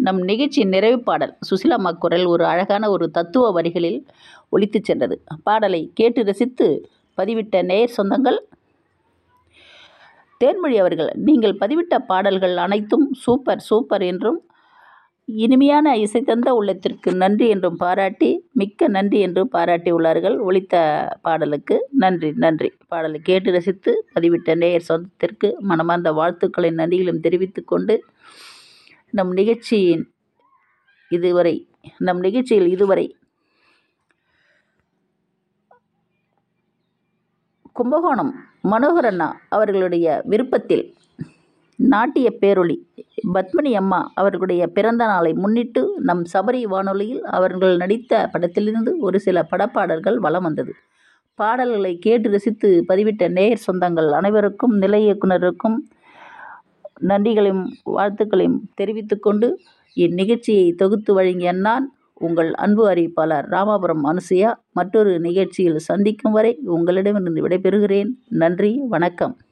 நம் நிகழ்ச்சியின் நிறைவு பாடல் சுசிலாம்மா குரல் ஒரு அழகான ஒரு தத்துவ வரிகளில் ஒலித்துச் சென்றது பாடலை கேட்டு ரசித்து பதிவிட்ட நேயர் சொந்தங்கள் தேன்மொழி அவர்கள் நீங்கள் பதிவிட்ட பாடல்கள் அனைத்தும் சூப்பர் சூப்பர் என்றும் இனிமையான இசை தந்த உள்ளத்திற்கு நன்றி என்றும் பாராட்டி மிக்க நன்றி என்றும் பாராட்டி உள்ளார்கள் ஒலித்த பாடலுக்கு நன்றி நன்றி பாடலை கேட்டு ரசித்து பதிவிட்ட நேயர் சொந்தத்திற்கு மனமார்ந்த வாழ்த்துக்களின் நன்றிகளும் தெரிவித்துக் கொண்டு நம் நிகழ்ச்சியின் இதுவரை நம் நிகழ்ச்சியில் இதுவரை கும்பகோணம் மனோகரண்ணா அவர்களுடைய விருப்பத்தில் நாட்டிய பேரொளி பத்மினி அம்மா அவர்களுடைய பிறந்த நாளை முன்னிட்டு நம் சபரி வானொலியில் அவர்கள் நடித்த படத்திலிருந்து ஒரு சில படப்பாடல்கள் வலம் வந்தது பாடல்களை கேட்டு ரசித்து பதிவிட்ட நேயர் சொந்தங்கள் அனைவருக்கும் நிலை இயக்குனருக்கும் நன்றிகளையும் வாழ்த்துக்களையும் தெரிவித்துக்கொண்டு இந்நிகழ்ச்சியை தொகுத்து வழங்கிய நான் உங்கள் அன்பு அறிவிப்பாளர் ராமாபுரம் அனுசுயா மற்றொரு நிகழ்ச்சியில் சந்திக்கும் வரை உங்களிடமிருந்து விடைபெறுகிறேன் நன்றி வணக்கம்